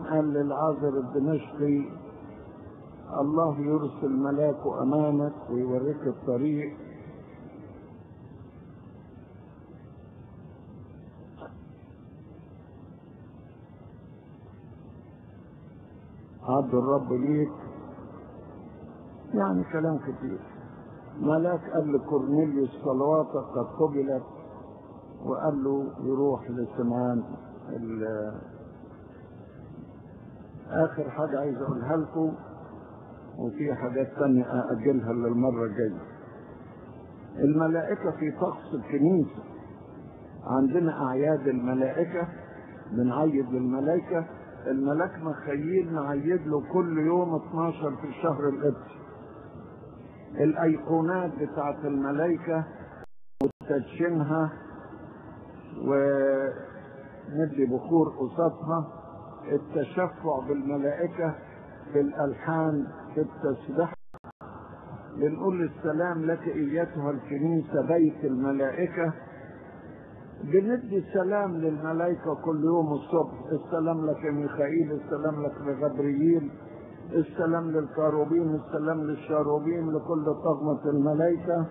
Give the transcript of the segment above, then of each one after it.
قال للعازر الدمشقي الله يرسل ملاكه امامك ويوريك الطريق عبد الرب ليك يعني كلام كتير ملاك قال لكورنيليوس صلواتك قد قبلت وقال له يروح لسمعان اخر حاجة عايز اقولها لكم وفي حاجات تانية اجلها للمرة الجاية الملائكة في طقس الكنيسة عندنا اعياد الملائكة بنعيد للملائكة الملاك مخيل نعيد له كل يوم 12 في الشهر القبطي الايقونات بتاعت الملائكة وتدشينها وندي بخور قصادها التشفع بالملائكة في الألحان في التسبيح بنقول السلام لك ايتها الكنيسة بيت الملائكة بندي سلام للملائكة كل يوم الصبح السلام لك يا ميخائيل السلام لك لغبرييل السلام للكاروبين السلام للشاروبين لكل طغمة الملائكة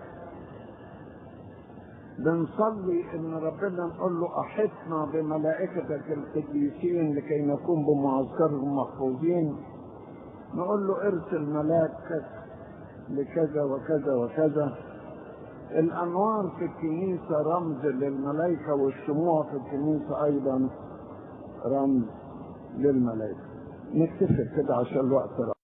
بنصلي ان ربنا نقول له احطنا بملائكتك القديسين لكي نكون بمعسكرهم محفوظين نقول له ارسل ملاكك لكذا وكذا وكذا الانوار في الكنيسه رمز للملائكه والشموع في الكنيسه ايضا رمز للملائكه نكتفي كده عشان الوقت